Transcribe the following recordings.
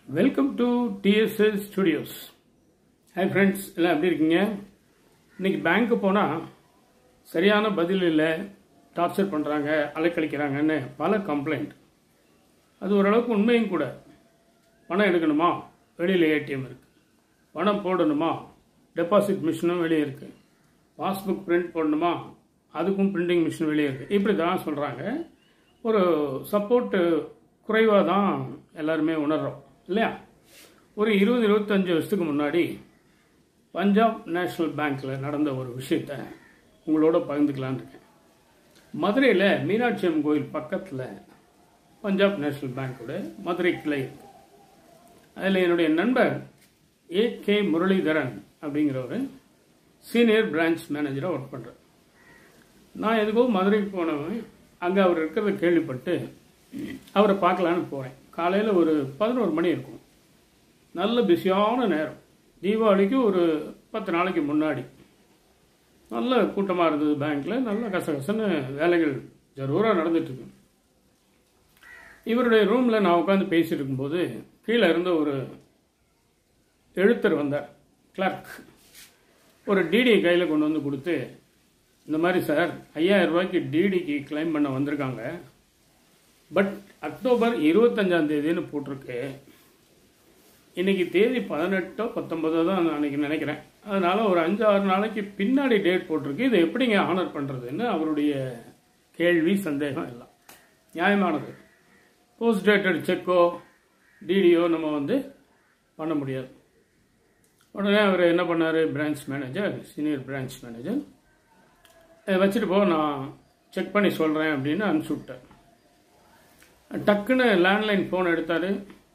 welcome to TSS studios hi friends எல்லாம் எப்படி இருக்கீங்க இன்னைக்கு பேங்க்கு போனால் சரியான பதில் இல்லை டார்ச்சர் பண்ணுறாங்க அலைக்கழிக்கிறாங்கன்னு பல கம்ப்ளைண்ட் அது ஓரளவுக்கு உண்மையும் கூட பணம் எடுக்கணுமா வெளியில் ஏடிஎம் இருக்குது பணம் போடணுமா டெபாசிட் மிஷினும் வெளியே இருக்குது பாஸ்புக் பிரிண்ட் போடணுமா அதுக்கும் பிரிண்டிங் மிஷின் வெளியே இருக்குது இப்படி தான் சொல்கிறாங்க ஒரு சப்போர்ட்டு குறைவாக தான் எல்லாருமே உணர்றோம் இல்லையா ஒரு இருபது இருபத்தஞ்சு வருஷத்துக்கு முன்னாடி பஞ்சாப் நேஷ்னல் பேங்க்கில் நடந்த ஒரு விஷயத்த உங்களோட பகிர்ந்துக்கலான்னு இருக்கேன் மதுரையில் மீனாட்சி அம்மன் கோயில் பக்கத்தில் பஞ்சாப் நேஷ்னல் பேங்க்கோட மதுரை கிளை இருக்கு அதில் என்னுடைய நண்பர் ஏ கே முரளிதரன் அப்படிங்கிறவர் சீனியர் பிரான்ச் மேனேஜராக ஒர்க் பண்ணுறார் நான் எதுக்கோ மதுரைக்கு போனவன் அங்கே அவர் இருக்கிறத கேள்விப்பட்டு அவரை பார்க்கலான்னு போகிறேன் காலையில் ஒரு பதினோரு மணி இருக்கும் நல்ல பிஸியான நேரம் தீபாவளிக்கு ஒரு பத்து நாளைக்கு முன்னாடி நல்ல கூட்டமாக இருந்தது பேங்க்கில் நல்ல கசகசன்னு வேலைகள் ஜரூராக நடந்துட்டுருக்கு இவருடைய ரூமில் நான் உட்காந்து பேசிட்டு இருக்கும்போது கீழே இருந்த ஒரு எழுத்தர் வந்தார் கிளர்க் ஒரு டிடி கையில் கொண்டு வந்து கொடுத்து இந்த மாதிரி சார் ஐயாயிரம் ரூபாய்க்கு டிடிக்கு கிளைம் பண்ண வந்திருக்காங்க பட் அக்டோபர் இருபத்தஞ்சாம் தேதின்னு போட்டிருக்கு இன்னைக்கு தேதி பதினெட்டோ பத்தொன்பதோ தான் நான் அன்னைக்கு நினைக்கிறேன் அதனால ஒரு அஞ்சு ஆறு நாளைக்கு பின்னாடி டேட் போட்டிருக்கு இதை எப்படிங்க ஆனர் பண்ணுறதுன்னு அவருடைய கேள்வி சந்தேகம் எல்லாம் நியாயமானது போஸ்ட் டேட்டட் செக்கோ டிடியோ நம்ம வந்து பண்ண முடியாது உடனே அவர் என்ன பண்ணார் branch manager senior branch manager இதை வச்சுட்டு போ நான் செக் பண்ணி சொல்கிறேன் அப்படின்னு அனுப்பிச்சி விட்டார் டக்குன்னு லேண்ட்லைன் ஃபோன் எடுத்தார்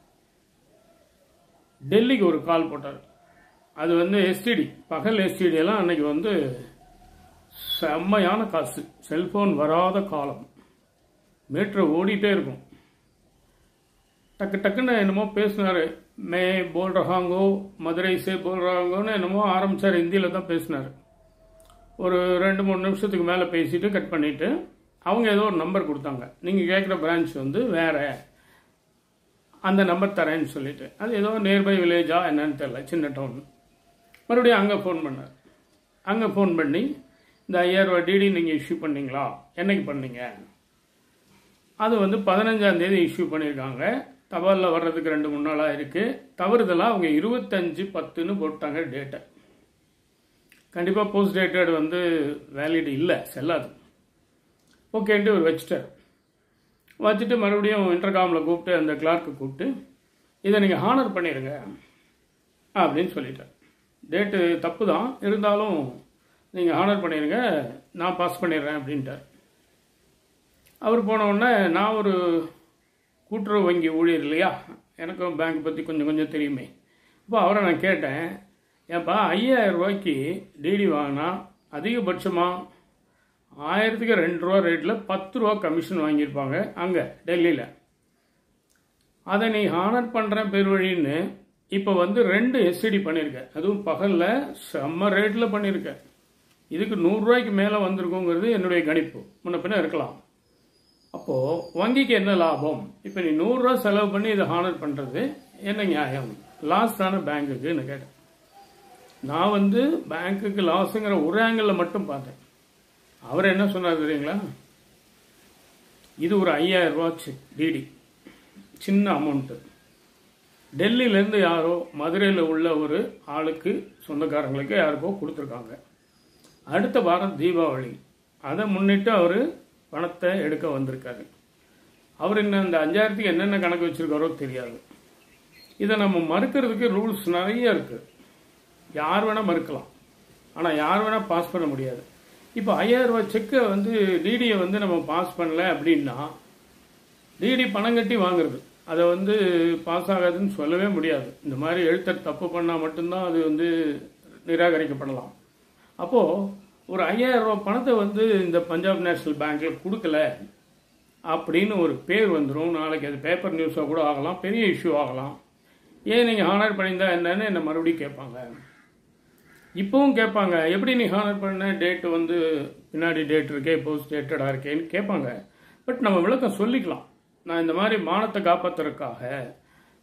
டெல்லிக்கு ஒரு கால் போட்டார் அது வந்து எஸ்டிடி பகல் எஸ்டிடி எல்லாம் அன்னைக்கு வந்து செம்மையான காசு செல்போன் வராத காலம் மீட்டர் ஓடிட்டே இருக்கும் டக்கு டக்குன்னு என்னமோ பேசினார் மே போல் ரஹாங்கோ மதுரை சே போல் ரஹாங்கோன்னு என்னமோ ஆரம்பித்தார் ஹிந்தியில் தான் பேசினார் ஒரு ரெண்டு மூணு நிமிஷத்துக்கு மேலே பேசிட்டு கட் பண்ணிவிட்டு அவங்க ஏதோ ஒரு நம்பர் கொடுத்தாங்க நீங்கள் கேட்குற பிரான்ச் வந்து வேற அந்த நம்பர் தரேன்னு சொல்லிட்டு அது ஏதோ நியர்பை வில்லேஜா என்னன்னு தெரில சின்ன டவுன் மறுபடியும் அங்கே ஃபோன் பண்ணார் அங்கே ஃபோன் பண்ணி இந்த ஐயாயிரரூவா டிடி நீங்கள் இஷ்யூ பண்ணீங்களா என்னைக்கு பண்ணீங்க அது வந்து பதினஞ்சாம் தேதி இஷ்யூ பண்ணியிருக்காங்க தபாலில் வர்றதுக்கு ரெண்டு மூணு நாளாக இருக்குது தவறுதலாக அவங்க இருபத்தஞ்சு பத்துன்னு போட்டாங்க டேட்டை கண்டிப்பாக போஸ்ட் டேட்டட் வந்து வேலிட் இல்லை செல்லாது ஓகேன்ட்டு இவர் வச்சுட்டார் வச்சுட்டு மறுபடியும் இன்டர்காமில் கூப்பிட்டு அந்த கிளார்க்கு கூப்பிட்டு இதை நீங்கள் ஹானர் பண்ணிடுங்க அப்படின்னு சொல்லிட்டார் டேட்டு தப்பு தான் இருந்தாலும் நீங்கள் ஹானர் பண்ணிடுங்க நான் பாஸ் பண்ணிடுறேன் அப்படின்ட்டார் அவர் போன உடனே நான் ஒரு கூட்டுறவு வங்கி ஊழியர் இல்லையா எனக்கும் பேங்க் பற்றி கொஞ்சம் கொஞ்சம் தெரியுமே அப்போ அவரை நான் கேட்டேன் ஏன்பா ஐயாயிரம் ரூபாய்க்கு டிடி வாங்கினா அதிகபட்சமாக ஆயிரத்துக்கு ரெண்டு ரூபா ரேட்டில் பத்து ரூபா கமிஷன் வாங்கியிருப்பாங்க அங்கே டெல்லியில் அதை நீ ஹானர் பண்ணுறேன் பேர் வழின்னு இப்போ வந்து ரெண்டு எஸ்சிடி பண்ணியிருக்க அதுவும் பகலில் செம்ம ரேட்டில் பண்ணியிருக்க இதுக்கு நூறுரூவாய்க்கு மேலே வந்திருக்குங்கிறது என்னுடைய கணிப்பு முன்ன பின்ன இருக்கலாம் அப்போது வங்கிக்கு என்ன லாபம் இப்போ நீ நூறுரூவா செலவு பண்ணி இதை ஹானர் பண்ணுறது என்ன நியாயம் லாஸ் தானே பேங்க்குன்னு கேட்டேன் நான் வந்து பேங்க்குக்கு லாஸுங்கிற ஒரு ஆங்கிளில் மட்டும் பார்த்தேன் அவர் என்ன சொன்னார் தெரியுங்களா இது ஒரு ஐயாயிரம் ரூபா செக் டிடி சின்ன அமௌண்ட்டு டெல்லியிலேருந்து யாரோ மதுரையில் உள்ள ஒரு ஆளுக்கு சொந்தக்காரங்களுக்கு யாருக்கோ கொடுத்துருக்காங்க அடுத்த வாரம் தீபாவளி அதை முன்னிட்டு அவர் பணத்தை எடுக்க வந்திருக்காரு அவர் இன்னும் இந்த அஞ்சாயிரத்துக்கு என்னென்ன கணக்கு வச்சுருக்காரோ தெரியாது இதை நம்ம மறுக்கிறதுக்கு ரூல்ஸ் நிறைய இருக்குது யார் வேணால் மறுக்கலாம் ஆனால் யார் வேணால் பாஸ் பண்ண முடியாது இப்போ ஐயாயிரம் ரூபாய் செக்கை வந்து டிடியை வந்து நம்ம பாஸ் பண்ணல அப்படின்னா டிடி பணம் கட்டி வாங்குறது அதை வந்து பாஸ் ஆகாதுன்னு சொல்லவே முடியாது இந்த மாதிரி எழுத்தர் தப்பு பண்ணால் மட்டும்தான் அது வந்து நிராகரிக்கப்படலாம் அப்போது ஒரு ஐயாயிரம் ரூபா பணத்தை வந்து இந்த பஞ்சாப் நேஷனல் பேங்க்கில் கொடுக்கல அப்படின்னு ஒரு பேர் வந்துடும் நாளைக்கு அது பேப்பர் நியூஸாக கூட ஆகலாம் பெரிய இஷ்யூ ஆகலாம் ஏன் நீங்கள் ஹானர் பண்ணியிருந்தா என்னன்னு என்னை மறுபடியும் கேட்பாங்க இப்போவும் கேட்பாங்க எப்படி நீ ஹானர் பண்ண டேட்டு வந்து பின்னாடி டேட் இருக்கே போஸ்ட் டேட்டடாக இருக்கேன்னு கேட்பாங்க பட் நம்ம விளக்கம் சொல்லிக்கலாம் நான் இந்த மாதிரி மானத்தை காப்பாற்றுறதுக்காக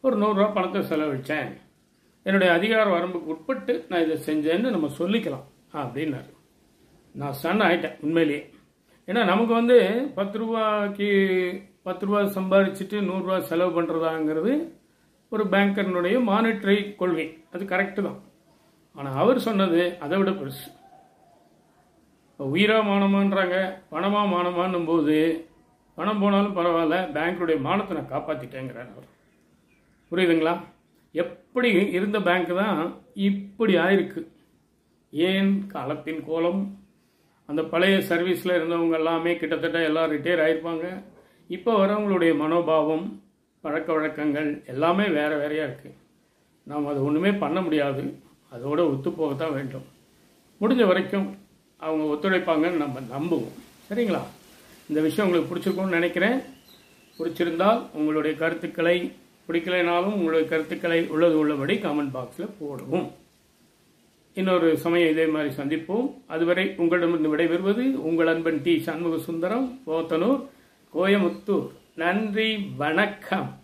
ஒரு நூறுரூவா பணத்தை செலவழித்தேன் என்னுடைய அதிகார வரம்புக்கு உட்பட்டு நான் இதை செஞ்சேன்னு நம்ம சொல்லிக்கலாம் அப்படின்னாரு நான் சன் ஆயிட்டேன் உண்மையிலேயே ஏன்னா நமக்கு வந்து பத்து ரூபாய்க்கு பத்து ரூபா சம்பாதிச்சுட்டு நூறுரூவா செலவு பண்ணுறதாங்கிறது ஒரு பேங்கர்னுடைய மானிட்டரி கொள்கை அது கரெக்டு தான் ஆனால் அவர் சொன்னது அதை விட பெருசு உயிரா மானமான்றாங்க பணமா மானமான்னும் போது பணம் போனாலும் பரவாயில்ல பேங்க்குடைய மானத்தை நான் காப்பாற்றிட்டேங்கிறார் அவர் புரியுதுங்களா எப்படி இருந்த பேங்க் தான் இப்படி ஆயிருக்கு ஏன் காலத்தின் கோலம் அந்த பழைய சர்வீஸில் இருந்தவங்க எல்லாமே கிட்டத்தட்ட எல்லாம் ரிட்டையர் ஆயிருப்பாங்க இப்போ வரவங்களுடைய மனோபாவம் பழக்க வழக்கங்கள் எல்லாமே வேறு வேறையாக இருக்குது நாம் அது ஒன்றுமே பண்ண முடியாது அதோட ஒத்து போகத்தான் வேண்டும் முடிஞ்ச வரைக்கும் அவங்க ஒத்துழைப்பாங்கன்னு நம்ம நம்புவோம் சரிங்களா இந்த விஷயம் உங்களுக்கு பிடிச்சிருக்கும்னு நினைக்கிறேன் பிடிச்சிருந்தால் உங்களுடைய கருத்துக்களை பிடிக்கலைனாலும் உங்களுடைய கருத்துக்களை உள்ளது உள்ளபடி காமெண்ட் பாக்ஸில் போடுவோம் இன்னொரு சமயம் இதே மாதிரி சந்திப்போம் அதுவரை உங்களிடமிருந்து விடைபெறுவது உங்கள் அன்பன் டி சண்முக சுந்தரம் போத்தனூர் கோயமுத்தூர் நன்றி வணக்கம்